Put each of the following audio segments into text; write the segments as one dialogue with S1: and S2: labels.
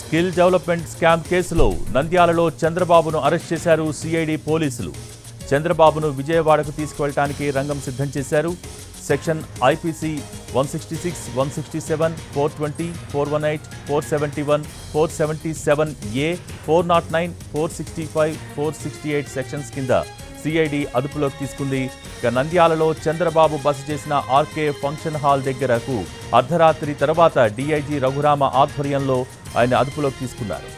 S1: skill development scam కేసులో నంద్యాలలో చంద్రబాబును అరెస్ట్ చేశారు సిఐడి పోలీసులు చంద్రబాబును విజయవాడకు తీసుకువెళ్ళడానికి రంగం సిద్ధం చేశారు section IPC one sixty six one sixty seven four twenty four one eight four seventy one four seventy seven A four naught nine four sixty five four sixty eight sections కింద CID అదుపులోకి తీసుకుంది ఇక నంద్యాలలో చంద్రబాబు బస చేసిన RK function hall దగ్గరకు అర్ధరాత్రి తర్వాత డీఐజీ రఘురామ ఆధ్వర్యంలో ఆయన అదుపులోకి తీసుకున్నారు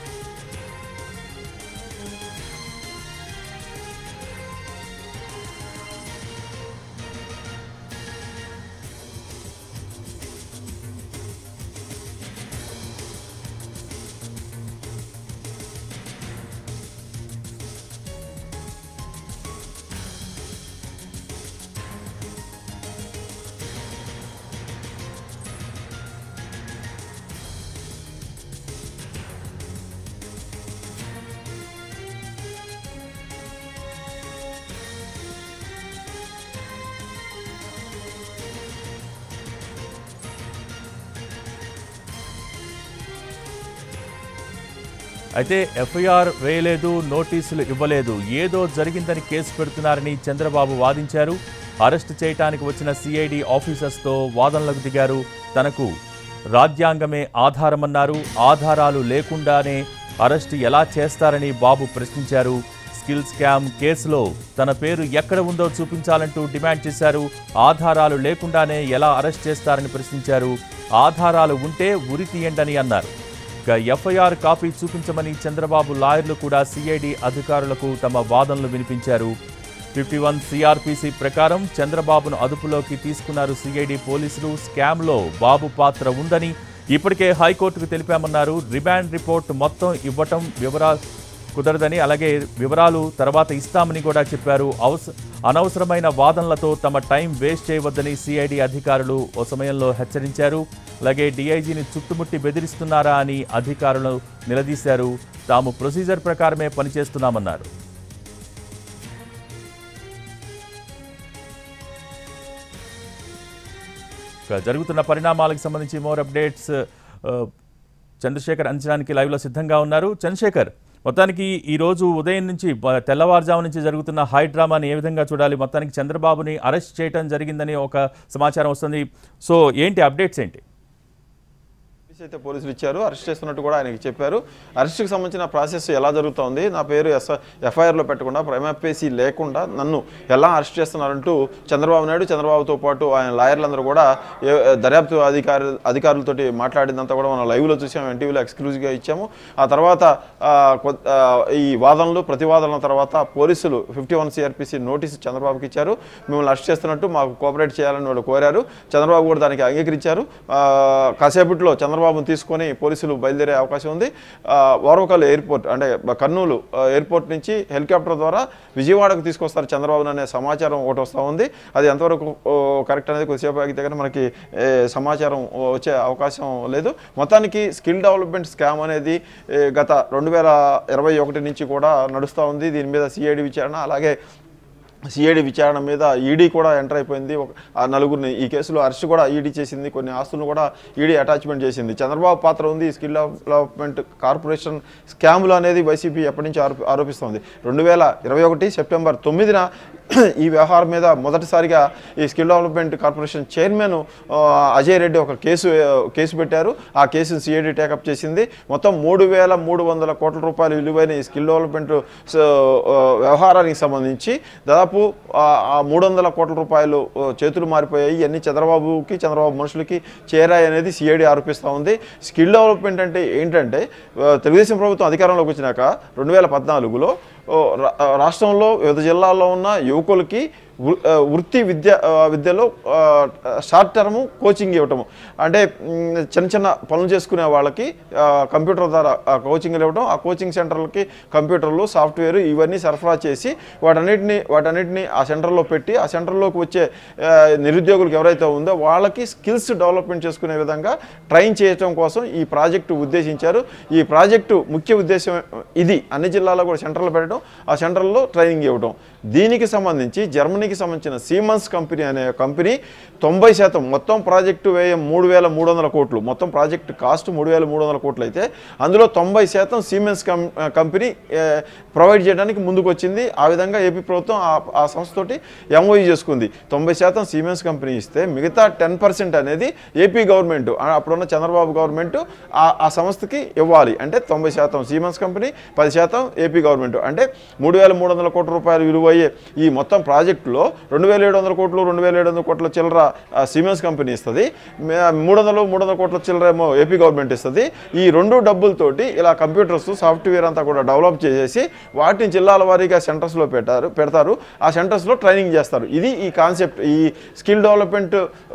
S1: అయితే ఎఫ్ఐఆర్ వేయలేదు నోటీసులు ఇవ్వలేదు ఏదో జరిగిందని కేసు పెడుతున్నారని చంద్రబాబు వాదించారు అరెస్ట్ చేయటానికి వచ్చిన సిఐడి ఆఫీసర్స్తో వాదనలకు దిగారు తనకు రాజ్యాంగమే ఆధారమన్నారు ఆధారాలు లేకుండానే అరెస్ట్ ఎలా చేస్తారని బాబు ప్రశ్నించారు స్కిల్ స్కామ్ కేసులో తన పేరు ఎక్కడ ఉందో చూపించాలంటూ డిమాండ్ చేశారు ఆధారాలు లేకుండానే ఎలా అరెస్ట్ చేస్తారని ప్రశ్నించారు ఆధారాలు ఉంటే ఉరి తీయండని అన్నారు ఇక ఎఫ్ఐఆర్ కాపీ చూపించమని చంద్రబాబు లాయర్లు కూడా సిఐడి అధికారులకు తమ వాదనలు వినిపించారు ఫిఫ్టీ వన్ సిఆర్పిసి ప్రకారం చంద్రబాబును అదుపులోకి తీసుకున్నారు సిఐడి పోలీసులు స్కామ్లో బాబు పాత్ర ఉందని ఇప్పటికే హైకోర్టుకు తెలిపామన్నారు రిమాండ్ రిపోర్ట్ మొత్తం ఇవ్వటం వివరాలు కుదరదని అలాగే వివరాలు తర్వాత ఇస్తామని కూడా చెప్పారు అవస అనవసరమైన వాదనలతో తమ టైం వేస్ట్ చేయవద్దని సిఐడి అధికారులు ఓ సమయంలో హెచ్చరించారు అలాగే డీఐజీని చుట్టుముట్టి బెదిరిస్తున్నారా అని అధికారులు నిలదీశారు తాము ప్రొసీజర్ ప్రకారమే పనిచేస్తున్నామన్నారు ఇక జరుగుతున్న పరిణామాలకు సంబంధించి మోర్ అప్డేట్స్ ఆ, చంద్రశేఖర్ అంచనానికి లైవ్లో సిద్ధంగా ఉన్నారు చంద్రశేఖర్ మొత్తానికి ఈ రోజు ఉదయం నుంచి బ- తెల్లవారుజాము నుంచి జరుగుతున్న హై డ్రామాని ఏ విధంగా చూడాలి మొత్తానికి చంద్రబాబుని అరెస్ట్ చేయడం జరిగిందని ఒక సమాచారం వస్తుంది సో ఏంటి అప్డేట్స్ ఏంటి
S2: నోటీస్ అయితే పోలీసులు ఇచ్చారు అరెస్ట్ చేస్తున్నట్టు కూడా ఆయనకి చెప్పారు అరెస్ట్కి సంబంధించిన ప్రాసెస్ ఎలా జరుగుతోంది నా పేరు ఎస్ ఎఫ్ఐఆర్లో పెట్టకుండా ప్రైమాపేసి లేకుండా నన్ను ఎలా అరెస్ట్ చేస్తున్నారంటూ చంద్రబాబు నాయుడు చంద్రబాబుతో పాటు ఆయన లాయర్లందరూ కూడా ఏ- దర్యాప్తు అధికారి అధికారులతోటి మాట్లాడిందంతా కూడా మనం లైవ్లో చూసాము ఎన్టీవీలో ఎక్స్క్లూజివ్గా ఇచ్చాము ఆ తర్వాత ఆ, కొ- ఆ, ఈ వాదనలు ప్రతివాదనల తర్వాత పోలీసులు ఫిఫ్టీ వన్ సిఆర్పిసి నోటీసు చంద్రబాబుకి ఇచ్చారు మిమ్మల్ని అరెస్ట్ చేస్తున్నట్టు మాకు కోఆపరేట్ చేయాలని వాళ్ళు కోరారు చంద్రబాబు కూడా దానికి అంగీకరించారు ఆ, కాసేపట్లో చంద్రబాబును తీసుకొని పోలీసులు బయలుదేరే అవకాశం ఉంది ఆ, ఓర్వకల్ ఎయిర్పోర్ట్ అంటే కర్నూలు ఆ, ఎయిర్పోర్ట్ నుంచి హెలికాప్టర్ ద్వారా విజయవాడకు తీసుకొస్తారు చంద్రబాబు అనే సమాచారం ఒకటి వస్తూ ఉంది అది ఎంతవరకు ఓ, కరెక్ట్ అనేది కొద్దిసేపు ఆగితే కానీ మనకి ఏ, సమాచారం వచ్చే అవకాశం లేదు మొత్తానికి స్కిల్ డెవలప్మెంట్ స్కామ్ అనేది ఏ, గత రెండు వేల ఇరవై ఒకటి నుంచి కూడా నడుస్తూ ఉంది దీని మీద సిఐడి విచారణ అలాగే సిఐడి విచారణ మీద ఈడీ కూడా ఎంటర్ అయిపోయింది ఒక ఆ నలుగురిని ఈ కేసులో అరెస్ట్ కూడా ఈడీ చేసింది కొన్ని ఆస్తులను కూడా ఈడీ అటాచ్మెంట్ చేసింది చంద్రబాబు పాత్ర ఉంది ఈ స్కిల్ డెవలప్మెంట్ కార్పొరేషన్ స్కాములు అనేది వైసీపీ ఎప్పటి నుంచి ఆరోపి ఆరోపిస్తోంది రెండు వేల ఇరవై ఒకటి సెప్టెంబర్ తొమ్మిదిన ఈ వ్యవహారం మీద మొదటిసారిగా ఈ స్కిల్ డెవలప్మెంట్ కార్పొరేషన్ చైర్మన్ ఆ, అజయ్ రెడ్డి ఒక కేసు ఆ, కేసు పెట్టారు ఆ కేసును సిఐడి టేకప్ చేసింది మొత్తం మూడు వేల మూడు వందల కోట్ల రూపాయలు విలువైన ఈ స్కిల్ డెవలప్మెంట్ స- ఆ, వ్యవహారానికి సంబంధించి దాదాపు ఆ, ఆ మూడు వందల కోట్ల రూపాయలు ఆ, చేతులు మారిపోయాయి ఇవన్నీ చంద్రబాబుకి చంద్రబాబు మనుషులకి చేరాయి అనేది సిఐడి ఆరోపిస్తూ ఉంది స్కిల్ డెవలప్మెంట్ అంటే ఏంటంటే ఆ, తెలుగుదేశం ప్రభుత్వం అధికారంలోకి వచ్చినాక రెండు వేల పద్నాలుగులో ఓ, రా- ఆ, రాష్ట్రంలో వివిధ జిల్లాల్లో ఉన్న యువకులకి వృ- ఆ, వృత్తి విద్య ఆ, విద్యలో ఆ, షార్ట్ టర్మ్ కోచింగ్ ఇవ్వటము అంటే మ్, చిన్న చిన్న పనులు చేసుకునే వాళ్ళకి ఆ, కంప్యూటర్ ద్వారా ఆ, కోచింగ్ ఇవ్వటం ఆ కోచింగ్ సెంటర్లకి కంప్యూటర్లు సాఫ్ట్వేర్ ఇవన్నీ సరఫరా చేసి వాటన్నిటిని వాటన్నిటిని ఆ సెంటర్లో పెట్టి ఆ సెంటర్లోకి వచ్చే ఆ, నిరుద్యోగులకు ఎవరైతే ఉందో వాళ్ళకి స్కిల్స్ డెవలప్మెంట్ చేసుకునే విధంగా ట్రైన్ చేయడం కోసం ఈ ప్రాజెక్టు ఉద్దేశించారు ఈ ప్రాజెక్టు ముఖ్య ఉద్దేశం ఇది అన్ని జిల్లాల్లో కూడా సెంటర్లు పెట్టడం ఆ సెంటర్లో ట్రైనింగ్ ఇవ్వడం దీనికి సంబంధించి జర్మనీకి కంపెనీకి సంబంధించిన సీమన్స్ కంపెనీ అనే కంపెనీ తొంభై శాతం మొత్తం ప్రాజెక్టు వ్యయం మూడు వేల మూడు వందల కోట్లు మొత్తం ప్రాజెక్టు కాస్ట్ మూడు వేల మూడు వందల కోట్లు అయితే అందులో తొంభై శాతం సీమెన్స్ కం కంపెనీ ఏ, ప్రొవైడ్ చేయడానికి ముందుకు వచ్చింది ఆ విధంగా ఏపీ ప్రభుత్వం ఆ- ఆ సంస్థతోటి ఎంఓఈ చేసుకుంది తొంభై శాతం సీమెన్స్ కంపెనీ ఇస్తే మిగతా టెన్ పర్సెంట్ అనేది ఏపీ గవర్నమెంట్ ఆ- అప్పుడున్న చంద్రబాబు గవర్నమెంట్ ఆ ఆ సంస్థకి ఇవ్వాలి అంటే తొంభై శాతం సీమెన్స్ కంపెనీ పది శాతం ఏపీ గవర్నమెంట్ అంటే మూడు వేల మూడు వందల కోట్ల రూపాయలు విలువ అయ్యే ఈ మొత్తం ప్రాజెక్టులో రెండు వేల ఏడు వందల కోట్లు రెండు వేల ఏడు వందల కోట్ల చిల్లర ఆ, సిమెంట్స్ కంపెనీ ఇస్తుంది మే- మూడు వందలు మూడు వందల కోట్ల చిల్లర ఏమో ఏపీ గవర్నమెంట్ ఇస్తుంది ఈ రెండు డబ్బులతోటి ఇలా కంప్యూటర్స్ సాఫ్ట్వేర్ అంతా కూడా డెవలప్ చేసేసి వాటిని జిల్లాల వారీగా సెంటర్స్లో పెట్టారు పెడతారు ఆ సెంటర్స్లో ట్రైనింగ్ చేస్తారు ఇది ఈ కాన్సెప్ట్ ఈ స్కిల్ డెవలప్మెంట్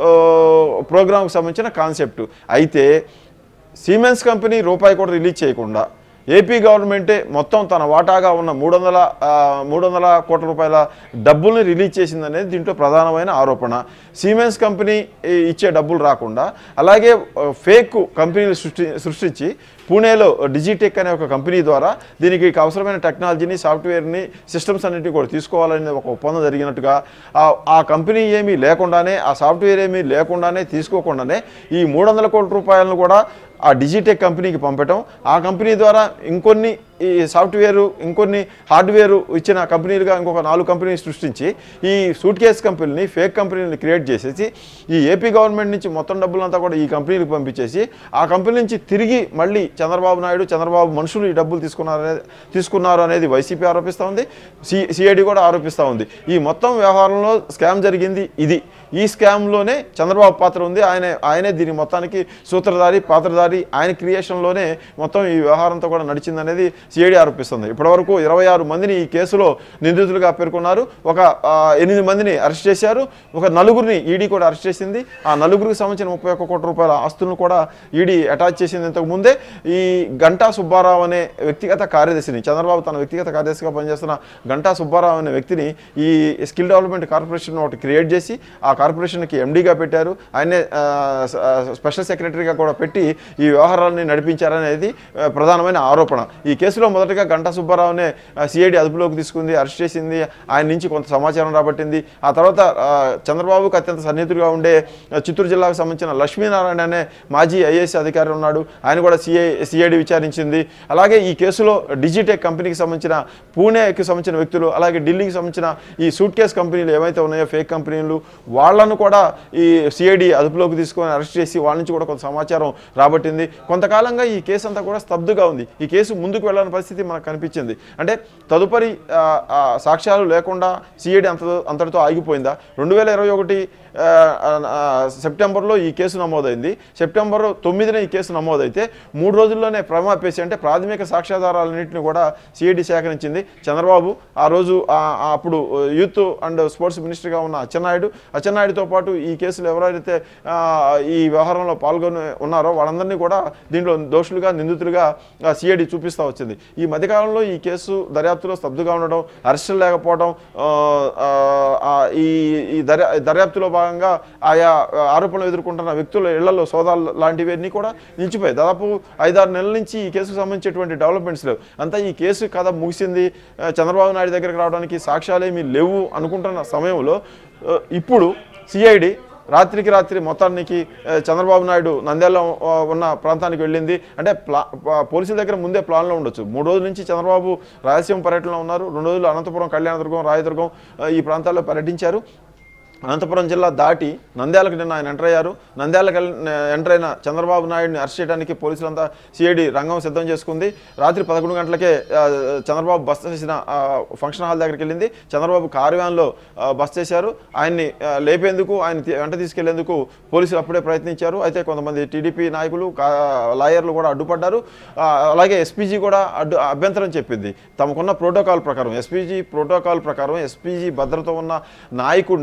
S2: ప్రోగ్రామ్కి సంబంధించిన కాన్సెప్ట్ అయితే సిమెంట్స్ కంపెనీ రూపాయి కూడా రిలీజ్ చేయకుండా ఏపీ గవర్నమెంటే మొత్తం తన వాటాగా ఉన్న మూడు వందల మూడు వందల కోట్ల రూపాయల డబ్బుల్ని రిలీజ్ చేసిందనేది దీంట్లో ప్రధానమైన ఆరోపణ సిమెంట్స్ కంపెనీ ఈ ఇచ్చే డబ్బులు రాకుండా అలాగే ఆ, ఫేక్ కంపెనీలు సృష్టి సృష్టించి పూణేలో డిజిటెక్ అనే ఒక కంపెనీ ద్వారా దీనికి అవసరమైన టెక్నాలజీని సాఫ్ట్వేర్ని సిస్టమ్స్ అన్నింటినీ కూడా తీసుకోవాలనే ఒక ఒప్పందం జరిగినట్టుగా ఆ- ఆ కంపెనీ ఏమీ లేకుండానే ఆ సాఫ్ట్వేర్ ఏమీ లేకుండానే తీసుకోకుండానే ఈ మూడు వందల కోట్ల రూపాయలను కూడా ఆ డిజిటెక్ కంపెనీకి పంపటం ఆ కంపెనీ ద్వారా ఇంకొన్ని ఈ సాఫ్ట్వేర్ ఇంకొన్ని హార్డ్వేర్ ఇచ్చిన కంపెనీలుగా ఇంకొక నాలుగు కంపెనీలు సృష్టించి ఈ సూట్ కేస్ కంపెనీని ఫేక్ కంపెనీని క్రియేట్ చేసేసి ఈ ఏపీ గవర్నమెంట్ నుంచి మొత్తం డబ్బులంతా కూడా ఈ కంపెనీలకు పంపించేసి ఆ కంపెనీ నుంచి తిరిగి మళ్ళీ చంద్రబాబు నాయుడు చంద్రబాబు మనుషులు ఈ డబ్బులు తీసుకున్నారు తీసుకున్నారు అనేది వైసీపీ ఆరోపిస్తూ ఉంది సి సిఐడి కూడా ఆరోపిస్తూ ఉంది ఈ మొత్తం వ్యవహారంలో స్కామ్ జరిగింది ఇది ఈ స్కామ్లోనే చంద్రబాబు పాత్ర ఉంది ఆయన ఆయనే దీని మొత్తానికి సూత్రధారి పాత్రధారి ఆయన క్రియేషన్లోనే మొత్తం ఈ వ్యవహారంతో కూడా నడిచిందనేది సిఐడి ఆరోపిస్తుంది ఇప్పటివరకు ఇరవై ఆరు మందిని ఈ కేసులో నిందితులుగా పేర్కొన్నారు ఒక ఆ, ఎనిమిది మందిని అరెస్ట్ చేశారు ఒక నలుగురిని ఈడీ కూడా అరెస్ట్ చేసింది ఆ నలుగురికి సంబంధించిన ముప్పై ఒక్క కోట్ల రూపాయల ఆస్తులను కూడా ఈడీ అటాచ్ చేసింది ఇంతకు ముందే ఈ గంటా సుబ్బారావు అనే వ్యక్తిగత కార్యదర్శిని చంద్రబాబు తన వ్యక్తిగత కార్యదర్శిగా పనిచేస్తున్న గంటా సుబ్బారావు అనే వ్యక్తిని ఈ స్కిల్ డెవలప్మెంట్ కార్పొరేషన్ ఒకటి క్రియేట్ చేసి ఆ కార్పొరేషన్కి ఎండీగా పెట్టారు ఆయనే ఆ, స- ఆ, స్పెషల్ సెక్రటరీగా కూడా పెట్టి ఈ వ్యవహారాన్ని నడిపించారనేది ఆ, ప్రధానమైన ఆరోపణ ఈ కేసులో మొదటగా గంటా సుబ్బారావునే సిఐడి అదుపులోకి తీసుకుంది అరెస్ట్ చేసింది ఆయన నుంచి కొంత సమాచారం రాబట్టింది ఆ తర్వాత ఆ, చంద్రబాబుకు అత్యంత సన్నిహితుడిగా ఉండే ఆ, చిత్తూరు జిల్లాకు సంబంధించిన లక్ష్మీనారాయణ అనే మాజీ ఐఏఎస్ అధికారి ఉన్నాడు ఆయన కూడా సిఐ సిఐడి విచారించింది అలాగే ఈ కేసులో డిజిటెక్ కంపెనీకి సంబంధించిన పూణేకి సంబంధించిన వ్యక్తులు అలాగే ఢిల్లీకి సంబంధించిన ఈ సూట్ కేస్ కంపెనీలు ఏవైతే ఉన్నాయో ఫేక్ కంపెనీలు వాళ్ళను కూడా ఈ సిఐడి అదుపులోకి తీసుకొని అరెస్ట్ చేసి వాళ్ళ నుంచి కూడా కొంత సమాచారం రాబట్టింది కొంతకాలంగా ఈ కేసు అంతా కూడా స్తబ్దుగా ఉంది ఈ కేసు ముందుకు వెళ్ళని పరిస్థితి మనకు కనిపించింది అంటే తదుపరి ఆ, ఆ, సాక్ష్యాలు లేకుండా సిఐడి అంత అంతటితో ఆగిపోయిందా రెండు వేల ఇరవై ఒకటి ఆ, ఆ, సెప్టెంబర్లో ఈ కేసు నమోదైంది సెప్టెంబర్ తొమ్మిదిన ఈ కేసు నమోదైతే మూడు రోజుల్లోనే ప్రమాపేసి అంటే ప్రాథమిక సాక్ష్యాధారాలన్నింటిని కూడా సిఐడి సేకరించింది చంద్రబాబు ఆ రోజు ఆ- ఆ అప్పుడు యూత్ అండ్ స్పోర్ట్స్ మినిస్టర్గా ఉన్న అచ్చెన్నాయుడు అచ్చెన్నాయుడుతో పాటు ఈ కేసులో ఎవరైతే ఆ, ఈ వ్యవహారంలో పాల్గొని ఉన్నారో వాళ్ళందరినీ కూడా దీంట్లో దోషులుగా నిందితులుగా సిఐడి చూపిస్తూ వచ్చింది ఈ మధ్యకాలంలో ఈ కేసు దర్యాప్తులో స్తబ్దుగా ఉండడం అరెస్టులు లేకపోవడం ఆ, ఆ, ఆ, ఈ ఈ దర్యా దర్యాప్తులో భాగంగా ఆయా ఆరోపణలు ఎదుర్కొంటున్న వ్యక్తుల ఇళ్లలో సోదాలు లాంటివన్నీ కూడా నిలిచిపోయాయి దాదాపు ఐదారు నెలల నుంచి ఈ కేసుకు సంబంధించినటువంటి డెవలప్మెంట్స్ లేవు అంతా ఈ కేసు కథ ముగిసింది ఆ, చంద్రబాబు నాయుడు దగ్గరికి రావడానికి సాక్ష్యాలేమీ లేవు అనుకుంటున్న సమయంలో ఆ, ఇప్పుడు సిఐడి రాత్రికి రాత్రి మొత్తానికి ఆ, చంద్రబాబు నాయుడు నంద్యాల ఆ, ఉన్న ప్రాంతానికి వెళ్ళింది అంటే ప్లా ప- పోలీసుల దగ్గర ముందే ప్లాన్లో ఉండొచ్చు మూడు రోజుల నుంచి చంద్రబాబు రాయలసీమ పర్యటనలో ఉన్నారు రెండు రోజులు అనంతపురం కళ్యాణదుర్గం రాయదుర్గం ఆ, ఈ ప్రాంతాల్లో పర్యటించారు అనంతపురం జిల్లా దాటి నంద్యాలకు నిన్న ఆయన ఎంటర్ అయ్యారు నంద్యాలకు వెళ్ళి- ఎంటర్ అయిన చంద్రబాబు నాయుడిని అరెస్ట్ చేయడానికి పోలీసులంతా సిఐడి రంగం సిద్ధం చేసుకుంది రాత్రి పదకొండు గంటలకే ఆ, చంద్రబాబు బస్ చేసిన ఆ, ఫంక్షన్ హాల్ దగ్గరికి వెళ్ళింది చంద్రబాబు కార్యాన్లో బస్ చేశారు ఆయన్ని ఆ, లేపేందుకు ఆయన తీ- వెంట తీసుకెళ్లేందుకు పోలీసులు అప్పుడే ప్రయత్నించారు అయితే కొంతమంది టీడీపీ నాయకులు కా- లాయర్లు కూడా అడ్డుపడ్డారు ఆ, అలాగే ఎస్పీజీ కూడా అడ్డు అభ్యంతరం చెప్పింది తమకున్న ప్రోటోకాల్ ప్రకారం ఎస్పీజీ ప్రోటోకాల్ ప్రకారం ఎస్పీజీ భద్రత ఉన్న నాయకుడిని లేదా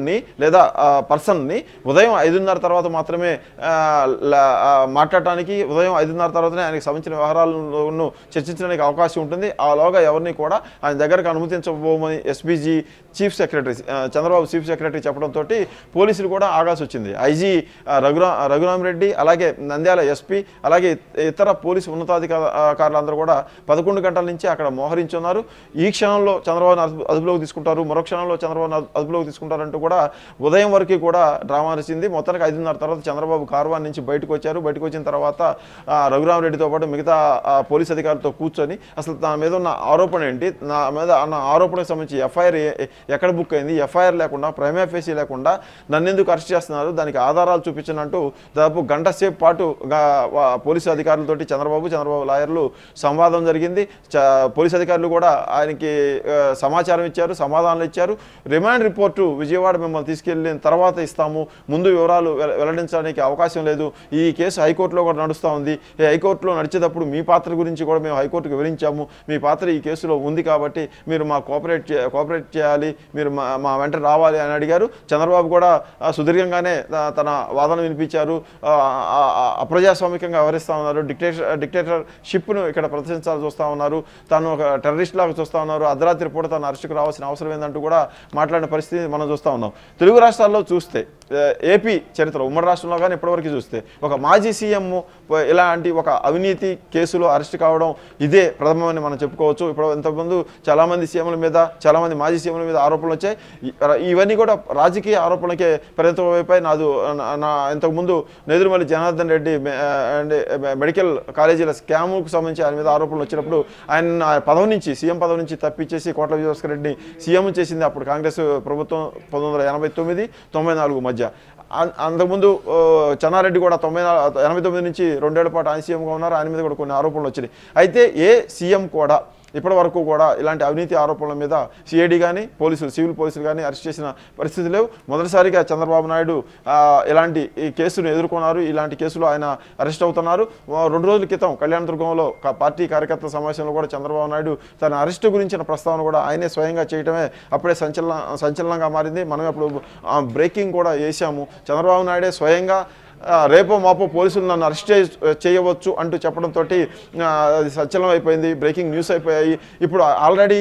S2: లేదా ఆ, పర్సన్ని ఉదయం ఐదున్నర తర్వాత మాత్రమే ఆ, ల- ఆ, మాట్లాడటానికి ఉదయం ఐదున్నర తర్వాతనే ఆయనకి సంబంధించిన వ్యవహారాలను చర్చించడానికి అవకాశం ఉంటుంది ఆలోగా ఎవరిని కూడా ఆయన దగ్గరకు అనుమతించబోమని ఎస్పీజీ చీఫ్ సెక్రటరీ ఆ, చంద్రబాబు చీఫ్ సెక్రటరీ చెప్పడంతో పోలీసులు కూడా ఆగాల్సి వచ్చింది ఐజీ ఆ, రఘురా రఘురామరెడ్డి అలాగే నంద్యాల ఎస్పీ అలాగే ఇతర పోలీసు ఉన్నతాధికారులందరూ కూడా పదకొండు గంటల నుంచి అక్కడ మోహరించున్నారు ఈ క్షణంలో చంద్రబాబు అదుపు అదుపులోకి తీసుకుంటారు మరో క్షణంలో చంద్రబాబు అదుపులోకి తీసుకుంటారంటూ కూడా ఉదయం వరకు కూడా డ్రామా నడిచింది మొత్తానికి ఐదున్నర తర్వాత చంద్రబాబు కార్వాన్ నుంచి బయటకు వచ్చారు బయటకు వచ్చిన తర్వాత ఆ, రఘురామరెడ్డితో పాటు మిగతా ఆ, పోలీస్ అధికారులతో కూర్చొని అసలు నా మీద ఉన్న ఆరోపణ ఏంటి నా మీద ఉన్న ఆరోపణకు సంబంధించి ఎఫ్ఐఆర్ ఎక్కడ బుక్ అయింది ఎఫ్ఐఆర్ లేకుండా ప్రైమా ఫేసీ లేకుండా నన్ను ఎందుకు అరెస్ట్ చేస్తున్నారు దానికి ఆధారాలు చూపించనంటూ దాదాపు గంట సేపు పాటు గా- వా- పోలీసు అధికారులతోటి చంద్రబాబు చంద్రబాబు లాయర్లు సంవాదం జరిగింది చ- పోలీసు అధికారులు కూడా ఆయనకి ఆ, సమాచారం ఇచ్చారు సమాధానాలు ఇచ్చారు రిమాండ్ రిపోర్టు విజయవాడ మిమ్మల్ని తీసుకెళ్ళిన తర్వాత ఇస్తాము ముందు వివరాలు వెల- వెల్లడించడానికి అవకాశం లేదు ఈ కేసు హైకోర్టులో కూడా నడుస్తూ ఉంది ఈ హైకోర్టులో నడిచేటప్పుడు మీ పాత్ర గురించి కూడా మేము హైకోర్టుకు వివరించాము మీ పాత్ర ఈ కేసులో ఉంది కాబట్టి మీరు మా కోఆపరేట్ చే- కోఆపరేట్ చేయాలి మీరు మా మా వెంట రావాలి అని అడిగారు చంద్రబాబు కూడా ఆ, సుదీర్ఘంగానే ఆ, తన వాదన వినిపించారు ఆ, ఆ, ఆ, అప్రజాస్వామికంగా వ్యవహరిస్తూ ఉన్నారు డిక్టేటర్ డిక్టేటర్ షిప్ను ఇక్కడ ప్రదర్శించాల్సి వస్తూ ఉన్నారు తాను ఒక టెర్రరిస్ట్ లాగా చూస్తూ ఉన్నారు అర్ధరాత్రి పూట తను అరెస్టుకు రావాల్సిన అవసరం ఏందంటూ కూడా మాట్లాడిన పరిస్థితి మనం చూస్తూ ఉన్నాం తెలుగు రాష్ట్రాల్లో చూస్తే ఆ, ఏపీ చరిత్ర ఉమ్మడి రాష్ట్రంలో కానీ ఇప్పటివరకు చూస్తే ఒక మాజీ సీఎం ఇలాంటి ఒక అవినీతి కేసులో అరెస్ట్ కావడం ఇదే ప్రథమని మనం చెప్పుకోవచ్చు ఇప్పుడు ఇంతకుముందు చాలామంది సీఎంల మీద చాలామంది మాజీ సీఎంల మీద ఆరోపణలు వచ్చాయి ఇ- ఇవన్నీ కూడా రాజకీయ ఆరోపణలకే పరిమితం అయిపోయి నాదు నా- నా ఇంతకుముందు నెదురుమల్లి జనార్దన్ రెడ్డి మె- అండ్ మెడికల్ కాలేజీల స్కామ్కు సంబంధించి ఆయన మీద ఆరోపణలు వచ్చినప్పుడు ఆయన ఆ పదవి నుంచి సీఎం పదవి నుంచి తప్పించేసి కోట్ల విజయభాస్కర్ రెడ్డిని సీఎం చేసింది అప్పుడు కాంగ్రెస్ ప్రభుత్వం పంతొమ్మిది వందల ఎనభై తొమ్మిది తొంభై నాలుగు మధ్య అన్- అంతకుముందు ఆ, చెన్నారెడ్డి కూడా తొంభై నాలుగు ఎనభై తొమ్మిది నుంచి రెండేళ్ల పాటు ఆయన సీఎంగా ఉన్నారు ఆయన మీద కూడా కొన్ని ఆరోపణలు వచ్చినాయి అయితే ఏ సీఎం కూడా ఇప్పటి వరకు కూడా ఇలాంటి అవినీతి ఆరోపణల మీద సిఐడి కానీ పోలీసులు సివిల్ పోలీసులు కానీ అరెస్ట్ చేసిన పరిస్థితి లేవు మొదటిసారిగా చంద్రబాబు నాయుడు ఆ, ఇలాంటి ఈ కేసును ఎదుర్కొన్నారు ఇలాంటి కేసులో ఆయన అరెస్ట్ అవుతున్నారు ఆ, రెండు రోజుల క్రితం కళ్యాణదుర్గంలో క- పార్టీ కార్యకర్తల సమావేశంలో కూడా చంద్రబాబు నాయుడు తన అరెస్టు గురించిన ప్రస్తావన కూడా ఆయనే స్వయంగా చేయటమే అప్పుడే సంచలన సంచలనంగా మారింది మనం అప్పుడు బ్రేకింగ్ కూడా వేసాము చంద్రబాబు నాయుడే స్వయంగా ఆ, రేపో మాపో పోలీసులు నన్ను అరెస్ట్ చే- చేయవచ్చు అంటూ చెప్పడంతో అది సంచలనం అయిపోయింది బ్రేకింగ్ న్యూస్ అయిపోయాయి ఇప్పుడు ఆల్రెడీ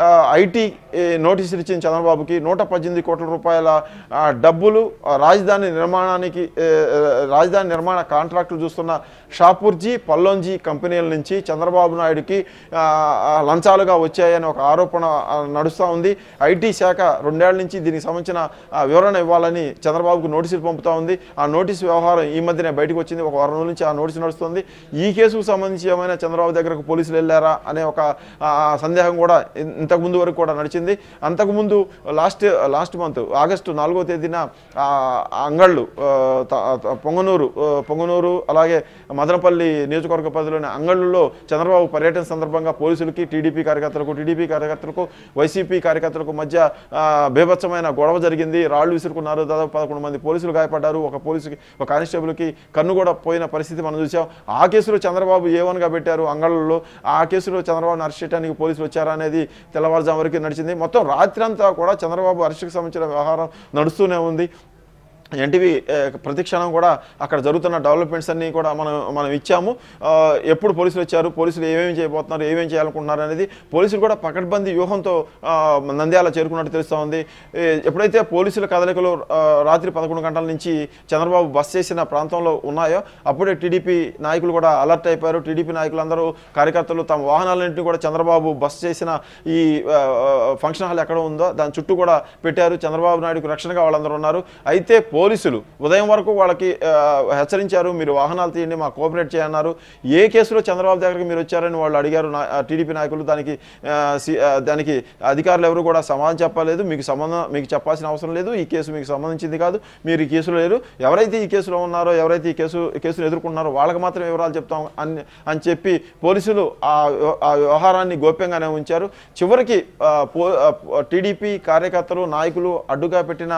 S2: ఐటీ నోటీసులు ఇచ్చిన చంద్రబాబుకి నూట పద్దెనిమిది కోట్ల రూపాయల ఆ, డబ్బులు ఆ, రాజధాని నిర్మాణానికి ఏ, ఏ, రాజధాని నిర్మాణ కాంట్రాక్టులు చూస్తున్న షాపూర్జీ పల్లోంజీ కంపెనీల నుంచి చంద్రబాబు నాయుడుకి ఆ, ఆ, లంచాలుగా వచ్చాయని ఒక ఆరోపణ ఆ, నడుస్తూ ఉంది ఐటీ శాఖ రెండేళ్ల నుంచి దీనికి సంబంధించిన ఆ, వివరణ ఇవ్వాలని చంద్రబాబుకు నోటీసులు పంపుతా ఉంది ఆ నోటీసు వ్యవహారం ఈ మధ్యనే బయటకు వచ్చింది ఒక వారం రోజుల నుంచి ఆ నోటీసు నడుస్తుంది ఈ కేసుకు సంబంధించి ఏమైనా చంద్రబాబు దగ్గరకు పోలీసులు వెళ్ళారా అనే ఒక ఆ, సందేహం కూడా ఇన్- ఇంతకు ముందు వరకు కూడా నడిచింది అంతకుముందు లాస్ట్ లాస్ట్ మంత్ ఆగస్టు నాలుగో తేదీన ఆ, అంగళ్ళు ఆ, త- త- పొంగనూరు ఆ, పొంగనూరు అలాగే మదనపల్లి నియోజకవర్గ పరిధిలోని అంగళ్ళలో చంద్రబాబు పర్యటన సందర్భంగా పోలీసులకి టీడీపీ కార్యకర్తలకు టీడీపీ కార్యకర్తలకు వైసీపీ కార్యకర్తలకు మధ్య ఆ, బీభత్సమైన గొడవ జరిగింది రాళ్లు విసురుకున్నారు దాదాపు పదకొండు మంది పోలీసులు గాయపడ్డారు ఒక పోలీసుకి ఒక కానిస్టేబుల్కి కన్ను కూడా పోయిన పరిస్థితి మనం చూసాం ఆ కేసులో చంద్రబాబు ఏ వన్గా పెట్టారు అంగళ్ళలో ఆ కేసులో చంద్రబాబును అరెస్ట్ చేయడానికి పోలీసులు వచ్చారా అనేది తెల్లవారుజాము వరకు నడిచింది మొత్తం రాత్రంతా కూడా చంద్రబాబు అరెస్టుకు సంబంధించిన వ్యవహారం నడుస్తూనే ఉంది ఎన్టీవీ ఏ, ప్రతి క్షణం కూడా అక్కడ జరుగుతున్న డెవలప్మెంట్స్ అన్నీ కూడా మనం మనం ఇచ్చాము ఆ, ఎప్పుడు పోలీసులు వచ్చారు పోలీసులు ఏమేమి చేయబోతున్నారు ఏమేమి చేయాలనుకుంటున్నారు అనేది పోలీసులు కూడా పకడ్బందీ వ్యూహంతో ఆ, నంద్యాల చేరుకున్నట్టు తెలుస్తూ ఉంది ఏ, ఎప్పుడైతే పోలీసుల కదలికలు ఆ, రాత్రి పదకొండు గంటల నుంచి చంద్రబాబు బస్ చేసిన ప్రాంతంలో ఉన్నాయో అప్పుడే టీడీపీ నాయకులు కూడా అలర్ట్ అయిపోయారు టీడీపీ నాయకులందరూ కార్యకర్తలు తమ వాహనాలన్నింటినీ కూడా చంద్రబాబు బస్ చేసిన ఈ ఆ, ఆ, ఫంక్షన్ హాల్ ఎక్కడ ఉందో దాని చుట్టూ కూడా పెట్టారు చంద్రబాబు నాయుడుకు రక్షణగా వాళ్ళందరూ ఉన్నారు అయితే పోలీసులు ఉదయం వరకు వాళ్ళకి ఆ, హెచ్చరించారు మీరు వాహనాలు తీయండి మా కోఆపరేట్ చేయన్నారు ఏ కేసులో చంద్రబాబు దగ్గరికి మీరు వచ్చారని వాళ్ళు అడిగారు నా- ఆ, టీడీపీ నాయకులు దానికి ఆ, సి- ఆ, దానికి అధికారులు ఎవరు కూడా సమాధానం చెప్పలేదు మీకు సంబంధం మీకు చెప్పాల్సిన అవసరం లేదు ఈ కేసు మీకు సంబంధించింది కాదు మీరు ఈ కేసులో లేరు ఎవరైతే ఈ కేసులో ఉన్నారో ఎవరైతే ఈ కేసు ఈ కేసును ఎదుర్కొన్నారో వాళ్ళకి మాత్రం వివరాలు చెప్తాం అని అని చెప్పి పోలీసులు ఆ వ్య- ఆ వ్యవహారాన్ని గోప్యంగానే ఉంచారు చివరికి ఆ, పో- ఆ, టీడీపీ కార్యకర్తలు నాయకులు అడ్డుగా పెట్టిన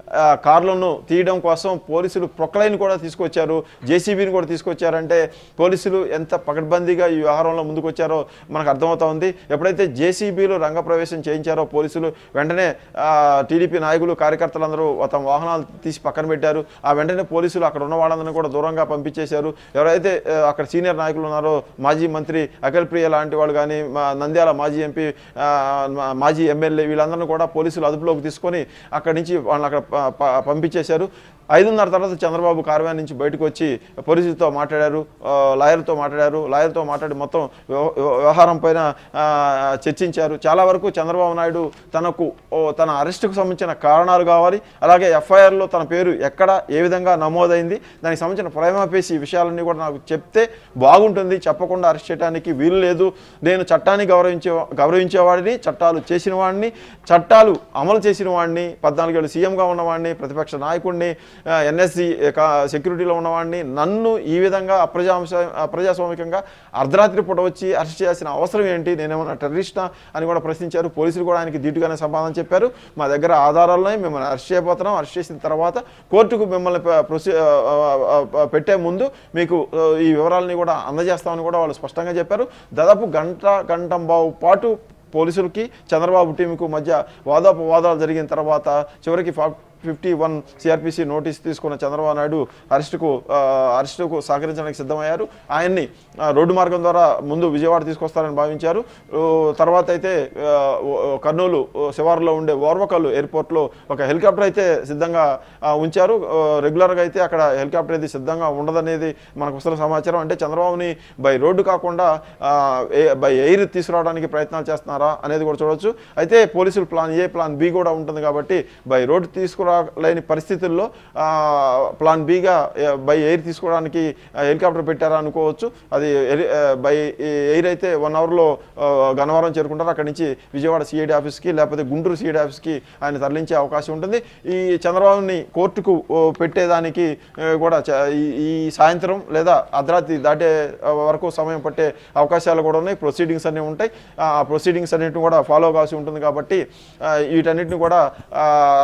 S2: ఆ, కార్లను తీయడం కోసం పోలీసులు ప్రొక్లైన్ కూడా తీసుకొచ్చారు జేసీబీని కూడా తీసుకొచ్చారంటే పోలీసులు ఎంత పకడ్బందీగా ఈ వ్యవహారంలో ముందుకు వచ్చారో మనకు అర్థమవుతా ఉంది ఎప్పుడైతే జేసీబీలు రంగప్రవేశం చేయించారో పోలీసులు వెంటనే టీడీపీ నాయకులు కార్యకర్తలందరూ తమ వాహనాలు తీసి పక్కన పెట్టారు ఆ వెంటనే పోలీసులు అక్కడ ఉన్న వాళ్ళందరినీ కూడా దూరంగా పంపించేశారు ఎవరైతే ఆ, అక్కడ సీనియర్ నాయకులు ఉన్నారో మాజీ మంత్రి అఖిల్ ప్రియ లాంటి వాళ్ళు కానీ మా నంద్యాల మాజీ ఎంపీ ఆ, మా- మాజీ ఎమ్మెల్యే వీళ్ళందరినీ కూడా పోలీసులు అదుపులోకి తీసుకొని అక్కడి నుంచి వాళ్ళని అక్కడ ప- ప- పంపించేశారు ఐదున్నర తర్వాత చంద్రబాబు కార్యాలయం నుంచి బయటకు వచ్చి పోలీసులతో మాట్లాడారు ఆ, లాయర్తో మాట్లాడారు లాయర్తో మాట్లాడి మొత్తం వ్యవ- వ్యవ- వ్యవహారం పైన ఆ, చర్చించారు చాలా వరకు చంద్రబాబు నాయుడు తనకు ఓ, తన అరెస్టుకు సంబంధించిన కారణాలు కావాలి అలాగే ఎఫ్ఐఆర్లో తన పేరు ఎక్కడ ఏ విధంగా నమోదైంది దానికి సంబంధించిన ప్రైమాపేసి ఈ విషయాలన్నీ కూడా నాకు చెప్తే బాగుంటుంది చెప్పకుండా అరెస్ట్ చేయడానికి వీలు లేదు నేను చట్టాన్ని గౌరవించే గౌరవించేవాడిని చట్టాలు చేసిన వాడిని చట్టాలు అమలు చేసిన వాడిని పద్నాలుగేళ్ళు సీఎంగా ఉన్నవాడిని ప్రతిపక్ష నాయకుడిని ఎన్ఎస్సి సెక్యూరిటీలో ఉన్నవాడిని నన్ను ఈ విధంగా అప్రజాంశ అప్రజాస్వామికంగా అర్ధరాత్రి పూట వచ్చి అరెస్ట్ చేయాల్సిన అవసరం ఏంటి నేనేమన్నా టెర్రరిస్టా అని కూడా ప్రశ్నించారు పోలీసులు కూడా ఆయనకి ధీటుగానే సమాధానం చెప్పారు మా దగ్గర ఆధారాలున్నాయి మిమ్మల్ని అరెస్ట్ చేయబోతున్నాం అరెస్ట్ చేసిన తర్వాత కోర్టుకు మిమ్మల్ని ప- ప్రొసీ ఆ, ఆ, ఆ, పెట్టే ముందు మీకు ఆ, ఈ వివరాలని కూడా అందజేస్తామని కూడా వాళ్ళు స్పష్టంగా చెప్పారు దాదాపు గంట గంటంబావు పాటు పోలీసులకి చంద్రబాబు టీంకు మధ్య వాదోపవాదాలు జరిగిన తర్వాత చివరికి ఫా ఫిఫ్టీ వన్ సిఆర్పిసి నోటీస్ తీసుకున్న చంద్రబాబు నాయుడు అరెస్టుకు ఆ, అరెస్టుకు సహకరించడానికి సిద్ధమయ్యారు ఆయన్ని ఆ, రోడ్డు మార్గం ద్వారా ముందు విజయవాడ తీసుకొస్తారని భావించారు ఓ, తర్వాత అయితే ఆ, ఓ- ఓ కర్నూలు ఓ, శివారులో ఉండే ఓర్వకల్లు ఎయిర్పోర్ట్లో ఒక హెలికాప్టర్ అయితే సిద్ధంగా ఆ, ఉంచారు ఆ, రెగ్యులర్గా అయితే అక్కడ హెలికాప్టర్ అయితే సిద్ధంగా ఉండదనేది మనకు వస్తున్న సమాచారం అంటే చంద్రబాబుని బై రోడ్డు కాకుండా ఆ, ఏ- బై ఎయిర్ తీసుకురావడానికి ప్రయత్నాలు చేస్తున్నారా అనేది కూడా చూడొచ్చు అయితే పోలీసులు ప్లాన్ ఏ ప్లాన్ బి కూడా ఉంటుంది కాబట్టి బై రోడ్డు తీసుకురాలేని పరిస్థితుల్లో ఆ, ప్లాన్ బిగా ఏ- బై ఎయిర్ తీసుకోవడానికి ఆ, హెలికాప్టర్ పెట్టారా అనుకోవచ్చు అది ఎరి- ఆ, బై ఎయిర్ అయితే వన్ అవర్లో గన్నవరం చేరుకుంటారు అక్కడి నుంచి విజయవాడ సిఐడి ఆఫీస్కి లేకపోతే గుంటూరు సిఐడి ఆఫీస్కి ఆయన తరలించే అవకాశం ఉంటుంది ఈ చంద్రబాబుని కోర్టుకు ఓ, పెట్టేదానికి ఆ, కూడా చ- ఈ- ఈ సాయంత్రం లేదా అర్ధరాత్రి దాటే ఆ, వరకు సమయం పట్టే అవకాశాలు కూడా ఉన్నాయి ప్రొసీడింగ్స్ అన్నీ ఉంటాయి ఆ ప్రొసీడింగ్స్ అన్నింటిని కూడా ఫాలో కావాల్సి ఉంటుంది కాబట్టి ఆ, వీటన్నిటిని కూడా ఆ,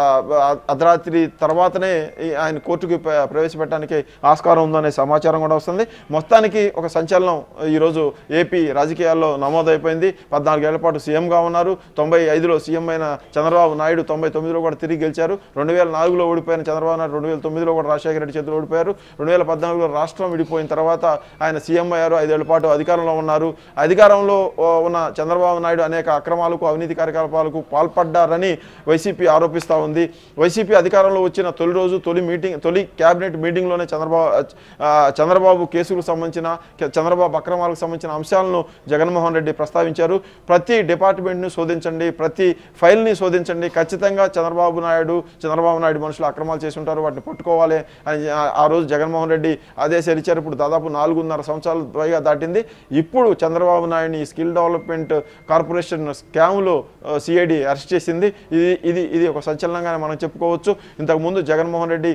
S2: అర్ధరాత్రి తర్వాతనే ఈ ఆయన కోర్టుకి ప్ర- ప్రవేశపెట్టడానికి ఆస్కారం ఉందనే సమాచారం కూడా వస్తుంది మొత్తానికి ఒక సంచలనం ఈరోజు ఏపీ రాజకీయాల్లో నమోదైపోయింది పద్నాలుగేళ్ల పాటు సీఎంగా ఉన్నారు తొంభై ఐదులో సీఎం అయిన చంద్రబాబు నాయుడు తొంభై తొమ్మిదిలో కూడా తిరిగి గెలిచారు రెండు వేల నాలుగులో ఓడిపోయిన చంద్రబాబు నాయుడు రెండు వేల తొమ్మిదిలో కూడా రాజశేఖర రెడ్డి చేతులు ఓడిపోయారు రెండు వేల పద్నాలుగులో రాష్ట్రం విడిపోయిన తర్వాత ఆయన సీఎం అయ్యారు ఐదేళ్ల పాటు అధికారంలో ఉన్నారు అధికారంలో ఓ, ఉన్న చంద్రబాబు నాయుడు అనేక అక్రమాలకు అవినీతి కార్యకలాపాలకు పాల్పడ్డారని వైసీపీ ఆరోపిస్తూ ఉంది వైసీపీ అధికారంలో వచ్చిన తొలి రోజు తొలి మీటింగ్ తొలి క్యాబినెట్ మీటింగ్లోనే చంద్రబాబు ఆ, చంద్రబాబు కేసులకు సంబంధించిన కే- చంద్రబాబు అక్రమాలకు సంబంధించిన అంశాలను జగన్మోహన్ రెడ్డి ప్రస్తావించారు ప్రతి డిపార్ట్మెంట్ను శోధించండి ప్రతి ఫైల్ని శోధించండి ఖచ్చితంగా చంద్రబాబు నాయుడు చంద్రబాబు నాయుడు మనుషులు అక్రమాలు చేసి ఉంటారు వాటిని పట్టుకోవాలి అని ఆ- ఆ రోజు జగన్మోహన్ రెడ్డి ఆదేశాలు ఇచ్చారు ఇప్పుడు దాదాపు నాలుగున్నర సంవత్సరాలు పైగా దాటింది ఇప్పుడు చంద్రబాబు నాయుడిని స్కిల్ డెవలప్మెంట్ కార్పొరేషన్ స్కామ్లో సిఐడి అరెస్ట్ చేసింది ఇది ఇది ఇది ఒక సంచలనంగానే మనం చెప్పుకోవచ్చు ఇంతకుముందు జగన్మోహన్ రెడ్డి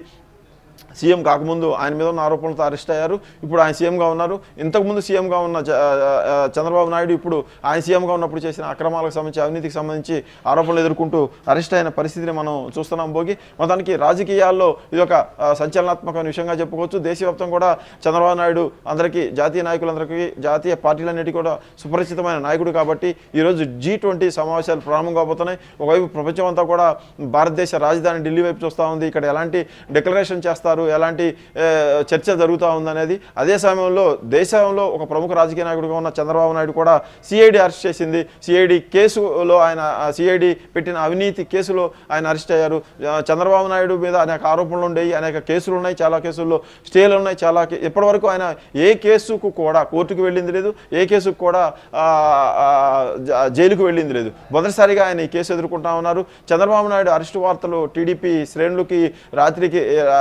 S2: సీఎం కాకముందు ఆయన మీద ఉన్న ఆరోపణలతో అరెస్ట్ అయ్యారు ఇప్పుడు ఆయన సీఎంగా ఉన్నారు ఇంతకుముందు సీఎంగా ఉన్న జ- ఆ, ఆ, చంద్రబాబు నాయుడు ఇప్పుడు ఆయన సీఎంగా ఉన్నప్పుడు చేసిన అక్రమాలకు సంబంధించి అవినీతికి సంబంధించి ఆరోపణలు ఎదుర్కొంటూ అరెస్ట్ అయిన పరిస్థితిని మనం చూస్తున్నాం భోగి మొత్తానికి రాజకీయాల్లో ఇది ఒక ఆ, సంచలనాత్మకమైన విషయంగా చెప్పుకోవచ్చు దేశవ్యాప్తంగా కూడా చంద్రబాబు నాయుడు అందరికీ జాతీయ నాయకులందరికీ జాతీయ పార్టీలన్నిటికీ కూడా సుపరిచితమైన నాయకుడు కాబట్టి ఈరోజు జీ ట్వంటీ సమావేశాలు ప్రారంభం కాబోతున్నాయి ఒకవైపు ప్రపంచం అంతా కూడా భారతదేశ రాజధాని ఢిల్లీ వైపు చూస్తూ ఉంది ఇక్కడ ఎలాంటి డిక్లరేషన్ చేస్తారు ఎలాంటి ఏ, చర్చ జరుగుతూ ఉందనేది అదే సమయంలో దేశంలో ఒక ప్రముఖ రాజకీయ నాయకుడిగా ఉన్న చంద్రబాబు నాయుడు కూడా సిఐడి అరెస్ట్ చేసింది సిఐడి కేసులో ఆయన సిఐడి పెట్టిన అవినీతి కేసులో ఆయన అరెస్ట్ అయ్యారు ఆ, చంద్రబాబు నాయుడు మీద అనేక ఆరోపణలు ఉండేవి అనేక కేసులు ఉన్నాయి చాలా కేసుల్లో స్టేలు ఉన్నాయి చాలా కే- ఇప్పటివరకు ఆయన ఏ కేసుకు కూడా కోర్టుకు వెళ్ళింది లేదు ఏ కేసుకు కూడా ఆ, ఆ, జ- జైలుకు వెళ్ళింది లేదు మొదటిసారిగా ఆయన ఈ కేసు ఎదుర్కొంటా ఉన్నారు చంద్రబాబు నాయుడు అరెస్టు వార్తలు టీడీపీ శ్రేణులకి రాత్రికి ఆ, అరెస్ట్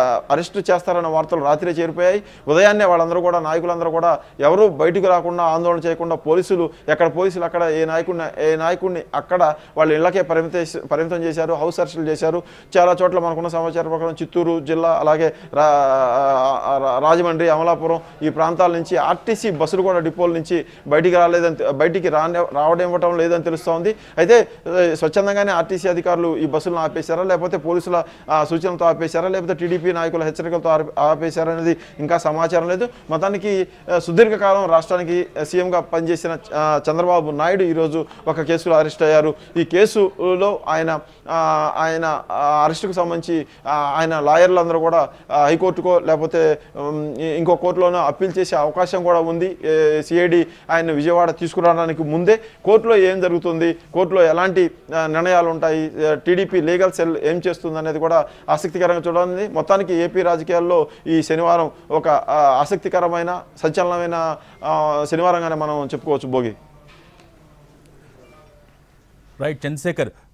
S2: అరెస్ట్ చేస్తారన్న వార్తలు రాత్రే చేరిపోయాయి ఉదయాన్నే వాళ్ళందరూ కూడా నాయకులందరూ కూడా ఎవరు బయటకు రాకుండా ఆందోళన చేయకుండా పోలీసులు ఎక్కడ పోలీసులు అక్కడ ఏ నాయకుడిని ఏ నాయకుడిని అక్కడ వాళ్ళ ఇళ్లకే పరిమిత పరిమితం చేశారు హౌస్ అరెస్టులు చేశారు చాలా చోట్ల మనకున్న సమాచారం ప్రకారం చిత్తూరు జిల్లా అలాగే రా రా- రాజమండ్రి అమలాపురం ఈ ప్రాంతాల నుంచి ఆర్టీసీ బస్సులు కూడా డిపోల నుంచి బయటికి రాలేదని తె- బయటికి రాని రావడం ఇవ్వటం లేదని తెలుస్తోంది అయితే ఆ, స్వచ్ఛందంగానే ఆర్టీసీ అధికారులు ఈ బస్సులను ఆపేశారా లేకపోతే పోలీసుల ఆ, సూచనలతో ఆపేశారా లేకపోతే టీడీపీ నాయకుల హెచ్చరికలతో ఆపి- ఆపేశారా అనేది ఇంకా సమాచారం లేదు మొత్తానికి ఆ, సుదీర్ఘకాలం రాష్ట్రానికి సీఎంగా పనిచేసిన ఆ, చంద్రబాబు నాయుడు ఈరోజు ఒక కేసులో అరెస్ట్ అయ్యారు ఈ కేసులో ఆయన ఆ, ఆయన ఆ, అరెస్టుకు సంబంధించి ఆ, ఆయన లాయర్లందరూ కూడా ఆ, హైకోర్టుకో లేకపోతే ఉమ్, ఇంకో కోర్టులోనో అప్పీల్ చేసే అవకాశం కూడా ఉంది సిఐడి ఆయన విజయవాడ తీసుకురావడానికి ముందే కోర్టులో ఏం జరుగుతుంది కోర్టులో ఎలాంటి ఆ, నిర్ణయాలు ఉంటాయి టీడీపీ లీగల్ సెల్ ఏం చేస్తుంది అనేది కూడా ఆసక్తికరంగా చూడాలి మొత్తానికి ఏపీ రాజకీయాల్లో ఈ శనివారం ఒక ఆ, ఆసక్తికరమైన సంచలనమైన ఆ, శనివారంగానే మనం చెప్పుకోవచ్చు భోగి
S1: రైట్ చంద్రశేఖర్